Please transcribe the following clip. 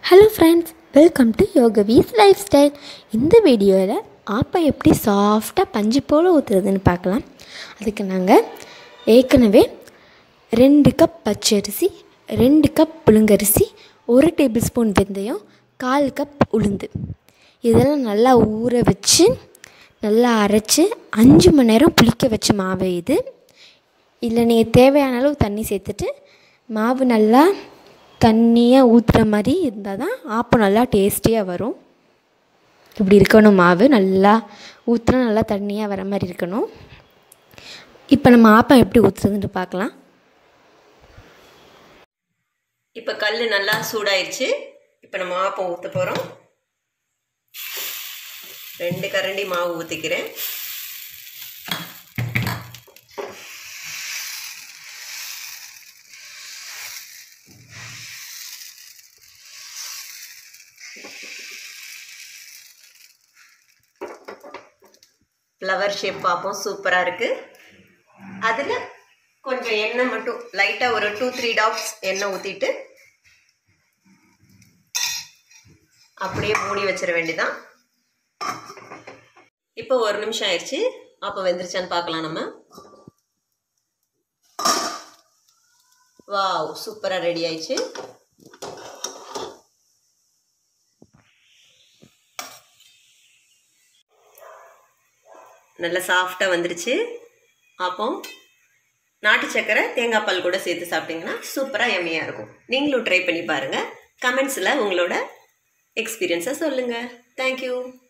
hello friends welcome to யோகவீஸ் life style இந்த வீடியோவில் ஆப்பம் எப்படி சாஃப்டாக பஞ்சு போல் ஊற்றுறதுன்னு பார்க்கலாம் அதுக்கு நாங்கள் ஏற்கனவே ரெண்டு கப் பச்சரிசி ரெண்டு கப் புழுங்கரிசி ஒரு டேபிள் ஸ்பூன் வெந்தயம் கால் கப் உளுந்து இதெல்லாம் நல்லா ஊற வச்சு நல்லா அரைச்சி அஞ்சு மணி நேரம் புளிக்க வச்ச மாவு இது இதில் நீங்கள் தேவையான அளவு தண்ணி சேர்த்துட்டு மாவு நல்லா தண்ணியாக ஊற்றுற மாதிரி இருந்தால் தான் ஆப்பம் நல்லா டேஸ்டியாக வரும் இப்படி இருக்கணும் மாவு நல்லா ஊற்றினா நல்லா தண்ணியாக வர மாதிரி இருக்கணும் இப்போ நம்ம ஆப்பம் எப்படி ஊற்றுறதுன்னு பார்க்கலாம் இப்போ கல் நல்லா சூடாயிருச்சு இப்போ நம்ம ஆப்பம் ஊற்ற போகிறோம் ரெண்டு கரண்டி மாவு ஊற்றிக்கிறேன் ஃப்ளவர் ஷேப் பார்ப்போம் சூப்பராக இருக்குது அதில் கொஞ்சம் எண்ணெய் மட்டும் லைட்டாக ஒரு டூ த்ரீ டாப்ஸ் எண்ணெய் ஊற்றிட்டு அப்படியே மூடி வச்சிட வேண்டியதான் இப்போ ஒரு நிமிஷம் ஆயிடுச்சு அப்போ வெந்துருச்சான்னு பார்க்கலாம் நம்ம வாவ் சூப்பராக ரெடி ஆயிடுச்சு நல்லா சாஃப்டாக வந்துருச்சு அப்போ நாட்டு சக்கரை தேங்காய் பால் கூட சேர்த்து சாப்பிட்டிங்கன்னா சூப்பராக எம்மையாக இருக்கும் நீங்களும் ட்ரை பண்ணி பாருங்கள் கமெண்ட்ஸில் உங்களோட எக்ஸ்பீரியன்ஸை சொல்லுங்கள் தேங்க்யூ